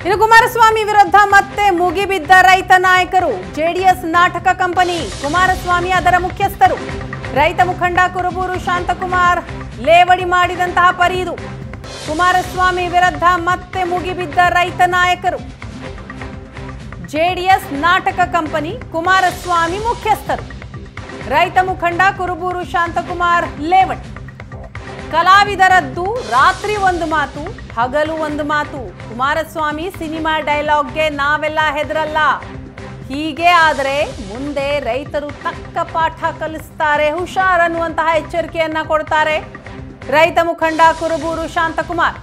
ಇನ್ನು ಕುಮಾರಸ್ವಾಮಿ ವಿರುದ್ಧ ಮತ್ತೆ ಮುಗಿಬಿದ್ದ ರೈತ ನಾಯಕರು ಜೆಡಿಎಸ್ ನಾಟಕ ಕಂಪನಿ ಕುಮಾರಸ್ವಾಮಿ ಅದರ ಮುಖ್ಯಸ್ಥರು ರೈತ ಮುಖಂಡ ಕುರುಬೂರು ಶಾಂತಕುಮಾರ್ ಲೇವಡಿ ಮಾಡಿದಂತಹ ಪರಿ ಇದು ಕುಮಾರಸ್ವಾಮಿ ವಿರುದ್ಧ ಮತ್ತೆ ಮುಗಿಬಿದ್ದ ರೈತ ನಾಯಕರು ಜೆಡಿಎಸ್ ನಾಟಕ ಕಂಪನಿ ಕುಮಾರಸ್ವಾಮಿ ಮುಖ್ಯಸ್ಥರು ರೈತ ಮುಖಂಡ ಕುರುಬೂರು ಶಾಂತಕುಮಾರ್ ಲೇವಡಿ ಕಲಾವಿದರದ್ದು ರಾತ್ರಿ ಒಂದು ಮಾತು ಹಗಲು ಒಂದು ಮಾತು ಕುಮಾರಸ್ವಾಮಿ ಸಿನಿಮಾ ಡೈಲಾಗ್ಗೆ ನಾವೆಲ್ಲ ಹೆದರಲ್ಲ ಹೀಗೆ ಆದರೆ ಮುಂದೆ ರೈತರು ತಕ್ಕ ಪಾಠ ಕಲಿಸ್ತಾರೆ ಹುಷಾರ್ ಅನ್ನುವಂತಹ ಎಚ್ಚರಿಕೆಯನ್ನ ಕೊಡ್ತಾರೆ ರೈತ ಮುಖಂಡ ಕುರುಬೂರು ಶಾಂತಕುಮಾರ್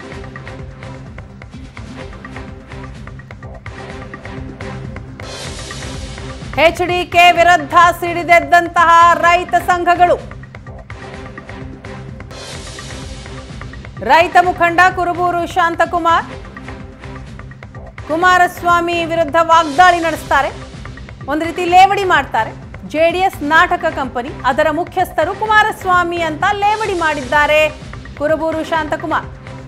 ಎಚ್ಡಿಕೆ ವಿರುದ್ಧ ಸಿಡಿದೆದ್ದಂತಹ ರೈತ ಸಂಘಗಳು ರೈತ ಮುಖಂಡ ಕುರುಬೂರು ಶಾಂತಕುಮಾರ್ ಕುಮಾರಸ್ವಾಮಿ ವಿರುದ್ಧ ವಾಗ್ದಾಳಿ ನಡೆಸ್ತಾರೆ ಒಂದು ರೀತಿ ಲೇವಡಿ ಮಾಡ್ತಾರೆ ಜೆಡಿಎಸ್ ನಾಟಕ ಕಂಪನಿ ಅದರ ಮುಖ್ಯಸ್ಥರು ಕುಮಾರಸ್ವಾಮಿ ಅಂತ ಲೇವಡಿ ಮಾಡಿದ್ದಾರೆ ಕುರುಬೂರು ಶಾಂತಕುಮಾರ್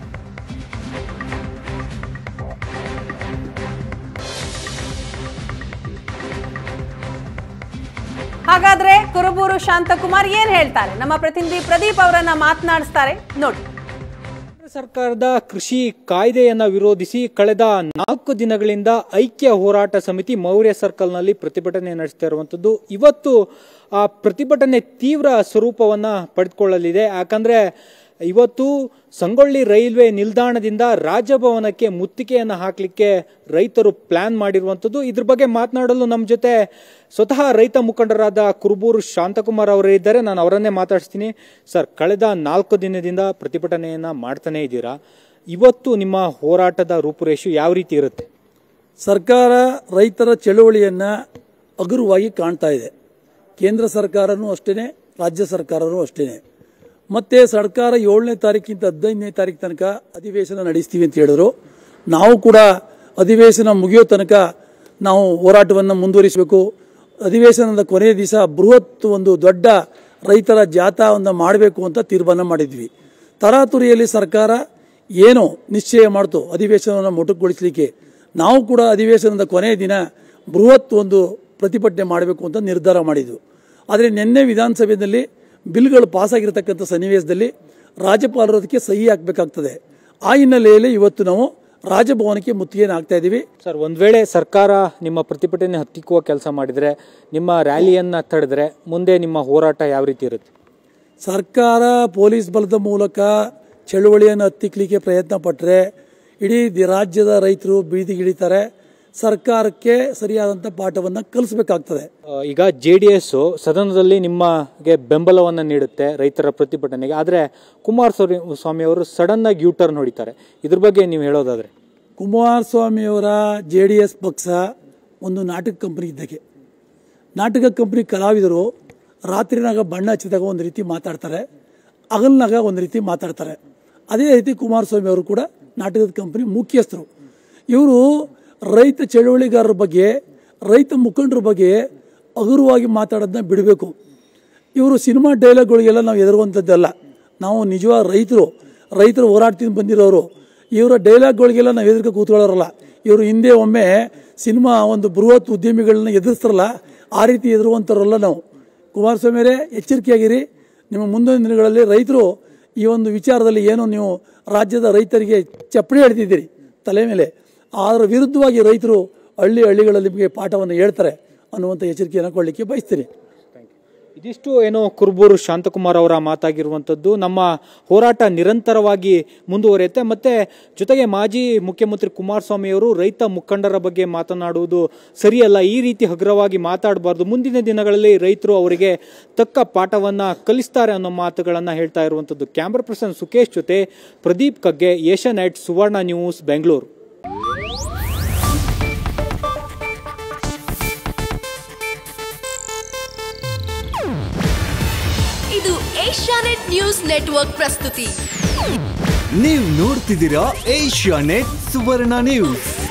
ಹಾಗಾದ್ರೆ ಕುರುಬೂರು ಶಾಂತಕುಮಾರ್ ಏನ್ ಹೇಳ್ತಾರೆ ನಮ್ಮ ಪ್ರತಿನಿಧಿ ಪ್ರದೀಪ್ ಅವರನ್ನ ಮಾತನಾಡಿಸ್ತಾರೆ ನೋಡಿ ಕೇಂದ್ರ ಸರ್ಕಾರದ ಕೃಷಿ ಕಾಯ್ದೆಯನ್ನ ವಿರೋಧಿಸಿ ಕಳೆದ ನಾಲ್ಕು ದಿನಗಳಿಂದ ಐಕ್ಯ ಹೋರಾಟ ಸಮಿತಿ ಮೌರ್ಯ ಸರ್ಕಲ್ನಲ್ಲಿ ಪ್ರತಿಭಟನೆ ನಡೆಸ್ತಾ ಇರುವಂತದ್ದು ಇವತ್ತು ಆ ಪ್ರತಿಭಟನೆ ತೀವ್ರ ಸ್ವರೂಪವನ್ನ ಪಡೆದುಕೊಳ್ಳಲಿದೆ ಯಾಕಂದ್ರೆ ಇವತ್ತು ಸಂಗೊಳ್ಳಿ ರೈಲ್ವೆ ನಿಲ್ದಾಣದಿಂದ ರಾಜಭವನಕ್ಕೆ ಮುತ್ತಿಗೆಯನ್ನು ಹಾಕಲಿಕ್ಕೆ ರೈತರು ಪ್ಲಾನ್ ಮಾಡಿರುವಂಥದ್ದು ಇದ್ರ ಬಗ್ಗೆ ಮಾತನಾಡಲು ನಮ್ಮ ಜೊತೆ ಸ್ವತಃ ರೈತ ಮುಖಂಡರಾದ ಕುರುಬೂರು ಶಾಂತಕುಮಾರ್ ಅವರು ಇದ್ದಾರೆ ನಾನು ಅವರನ್ನೇ ಮಾತಾಡಿಸ್ತೀನಿ ಸರ್ ಕಳೆದ ನಾಲ್ಕು ದಿನದಿಂದ ಪ್ರತಿಭಟನೆಯನ್ನ ಮಾಡ್ತಾನೆ ಇದ್ದೀರಾ ಇವತ್ತು ನಿಮ್ಮ ಹೋರಾಟದ ರೂಪುರೇಷೆ ಯಾವ ರೀತಿ ಇರುತ್ತೆ ಸರ್ಕಾರ ರೈತರ ಚಳುವಳಿಯನ್ನು ಹಗುರವಾಗಿ ಕಾಣ್ತಾ ಇದೆ ಕೇಂದ್ರ ಸರ್ಕಾರನೂ ಅಷ್ಟೇ ರಾಜ್ಯ ಸರ್ಕಾರನೂ ಅಷ್ಟೇ ಮತ್ತೆ ಸರ್ಕಾರ ಏಳನೇ ತಾರೀಕಿಂತ ಹದಿನೈದನೇ ತಾರೀಕು ತನಕ ಅಧಿವೇಶನ ನಡೆಸ್ತೀವಿ ಅಂತ ಹೇಳಿದ್ರು ನಾವು ಕೂಡ ಅಧಿವೇಶನ ಮುಗಿಯೋ ತನಕ ನಾವು ಹೋರಾಟವನ್ನು ಮುಂದುವರಿಸಬೇಕು ಅಧಿವೇಶನದ ಕೊನೆಯ ದಿವಸ ಬೃಹತ್ ಒಂದು ದೊಡ್ಡ ರೈತರ ಜಾಥಾವನ್ನು ಮಾಡಬೇಕು ಅಂತ ತೀರ್ಮಾನ ಮಾಡಿದ್ವಿ ತರಾತುರಿಯಲ್ಲಿ ಸರ್ಕಾರ ಏನು ನಿಶ್ಚಯ ಮಾಡ್ತು ಅಧಿವೇಶನವನ್ನು ಮೊಟಕುಗೊಳಿಸಲಿಕ್ಕೆ ನಾವು ಕೂಡ ಅಧಿವೇಶನದ ಕೊನೆಯ ದಿನ ಬೃಹತ್ ಒಂದು ಪ್ರತಿಭಟನೆ ಮಾಡಬೇಕು ಅಂತ ನಿರ್ಧಾರ ಮಾಡಿದ್ವು ಆದರೆ ನಿನ್ನೆ ವಿಧಾನಸಭೆಯಲ್ಲಿ ಬಿಲ್ಗಳು ಪಾಸಾಗಿರ್ತಕ್ಕಂಥ ಸನ್ನಿವೇಶದಲ್ಲಿ ರಾಜ್ಯಪಾಲರು ಅದಕ್ಕೆ ಸಹಿ ಹಾಕಬೇಕಾಗ್ತದೆ ಆ ಹಿನ್ನೆಲೆಯಲ್ಲಿ ಇವತ್ತು ನಾವು ರಾಜಭವನಕ್ಕೆ ಮುತ್ತಿಗೆಯನ್ನು ಹಾಕ್ತಾ ಇದ್ದೀವಿ ಸರ್ ಒಂದ್ ವೇಳೆ ಸರ್ಕಾರ ನಿಮ್ಮ ಪ್ರತಿಭಟನೆ ಹತ್ತಿಕ್ಕುವ ಕೆಲಸ ಮಾಡಿದ್ರೆ ನಿಮ್ಮ ರ್ಯಾಲಿಯನ್ನ ತಡೆದ್ರೆ ಮುಂದೆ ನಿಮ್ಮ ಹೋರಾಟ ಯಾವ ರೀತಿ ಇರುತ್ತೆ ಸರ್ಕಾರ ಪೊಲೀಸ್ ಬಲದ ಮೂಲಕ ಚಳುವಳಿಯನ್ನು ಹತ್ತಿಕ್ಕಲಿಕ್ಕೆ ಪ್ರಯತ್ನ ಪಟ್ಟರೆ ಇಡೀ ದಿ- ರಾಜ್ಯದ ರೈತರು ಬೀದಿಗಿಳಿತಾರೆ ಸರ್ಕಾರಕ್ಕೆ ಸರಿಯಾದಂಥ ಪಾಠವನ್ನು ಕಲಿಸಬೇಕಾಗ್ತದೆ ಆ, ಈಗ ಜೆ ಡಿ ಎಸ್ ಸದನದಲ್ಲಿ ನಿಮಗೆ ಬೆಂಬಲವನ್ನ ನೀಡುತ್ತೆ ರೈತರ ಪ್ರತಿಭಟನೆಗೆ ಆದ್ರೆ ಕುಮಾರಸ್ವಾಮಿ ಸ್ವಾಮಿ ಅವರು ಸಡನ್ ಆಗಿ ಯೂ ಟರ್ನ್ ಹೊಡಿತಾರೆ ಇದ್ರ ಬಗ್ಗೆ ನೀವು ಹೇಳೋದಾದ್ರೆ ಕುಮಾರಸ್ವಾಮಿಯವರ ಜೆ ಡಿ ಎಸ್ ಪಕ್ಷ ಒಂದು ನಾಟಕ ಕಂಪನಿ ಇದ್ದಕ್ಕೆ ನಾಟಕ ಕಂಪನಿ ಕಲಾವಿದರು ರಾತ್ರಿನಾಗ ಬಣ್ಣ ಹಚ್ಚಿದಾಗ ಒಂದು ರೀತಿ ಮಾತಾಡ್ತಾರೆ ಹಗಲ್ನಾಗ ಒಂದು ರೀತಿ ಮಾತಾಡ್ತಾರೆ ಅದೇ ರೀತಿ ಕುಮಾರಸ್ವಾಮಿ ಅವರು ಕೂಡ ನಾಟಕದ ಕಂಪನಿ ಮುಖ್ಯಸ್ಥರು ಇವರು ರೈತ ಚಳುವಳಿಗಾರರ ಬಗ್ಗೆ ರೈತ ಮುಖಂಡರ ಬಗ್ಗೆ ಹಗುರವಾಗಿ ಮಾತಾಡೋದನ್ನ ಬಿಡಬೇಕು ಇವರು ಸಿನಿಮಾ ಡೈಲಾಗ್ಗಳಿಗೆಲ್ಲ ನಾವು ಎದುರುವಂಥದ್ದಲ್ಲ ನಾವು ನಿಜವಾದ ರೈತರು ರೈತರು ಹೋರಾಟದಿಂದ ಬಂದಿರೋರು ಇವರ ಡೈಲಾಗ್ಗಳಿಗೆಲ್ಲ ನಾವು ಎದುರ್ಕ ಕೂತ್ಕೊಳ್ಳೋರಲ್ಲ ಇವರು ಹಿಂದೆ ಒಮ್ಮೆ ಸಿನಿಮಾ ಒಂದು ಬೃಹತ್ ಉದ್ಯಮಿಗಳನ್ನ ಎದುರಿಸ್ತಾರಲ್ಲ ಆ ರೀತಿ ಎದುರುವಂಥವ್ರಲ್ಲ ನಾವು ಕುಮಾರಸ್ವಾಮಿಯವರೇ ಎಚ್ಚರಿಕೆಯಾಗಿರಿ ನಿಮ್ಮ ಮುಂದಿನ ದಿನಗಳಲ್ಲಿ ರೈತರು ಈ ಒಂದು ವಿಚಾರದಲ್ಲಿ ಏನು ನೀವು ರಾಜ್ಯದ ರೈತರಿಗೆ ಚಪ್ಪಡಿ ಹಿಡ್ತಿದ್ದೀರಿ ತಲೆ ಮೇಲೆ ಅದರ ವಿರುದ್ಧವಾಗಿ ರೈತರು ಹಳ್ಳಿ ಹಳ್ಳಿಗಳಲ್ಲಿ ನಿಮಗೆ ಪಾಠವನ್ನು ಹೇಳ್ತಾರೆ ಅನ್ನುವಂಥ ಎಚ್ಚರಿಕೆಯನ್ನು ಕೊಡಲಿಕ್ಕೆ ಬಯಸ್ತೀನಿ ಇದಿಷ್ಟು ಏನೋ ಕುರುಬೂರು ಶಾಂತಕುಮಾರ್ ಅವರ ಮಾತಾಗಿರುವಂಥದ್ದು ನಮ್ಮ ಹೋರಾಟ ನಿರಂತರವಾಗಿ ಮುಂದುವರಿಯುತ್ತೆ ಮತ್ತೆ ಜೊತೆಗೆ ಮಾಜಿ ಮುಖ್ಯಮಂತ್ರಿ ಕುಮಾರಸ್ವಾಮಿ ಅವರು ರೈತ ಮುಖಂಡರ ಬಗ್ಗೆ ಮಾತನಾಡುವುದು ಸರಿಯಲ್ಲ ಈ ರೀತಿ ಹಗುರವಾಗಿ ಮಾತಾಡಬಾರ್ದು ಮುಂದಿನ ದಿನಗಳಲ್ಲಿ ರೈತರು ಅವರಿಗೆ ತಕ್ಕ ಪಾಠವನ್ನ ಕಲಿಸ್ತಾರೆ ಅನ್ನೋ ಮಾತುಗಳನ್ನ ಹೇಳ್ತಾ ಇರುವಂಥದ್ದು ಕ್ಯಾಮ್ರಾ ಪರ್ಸನ್ ಸುಕೇಶ್ ಜೊತೆ ಪ್ರದೀಪ್ ಕಗ್ಗೆ ಏಷ್ಯಾ ನೈಟ್ ಸುವರ್ಣ ನ್ಯೂಸ್ ಬೆಂಗಳೂರು ಇದು ಏಷ್ಯಾನೆಟ್ ನ್ಯೂಸ್ ನೆಟ್ವರ್ಕ್ ಪ್ರಸ್ತುತಿ ನೀವು ನೋಡ್ತಿದ್ದೀರಾ ಏಷ್ಯಾ ನೆಟ್ ಸುವರ್ಣ ನ್ಯೂಸ್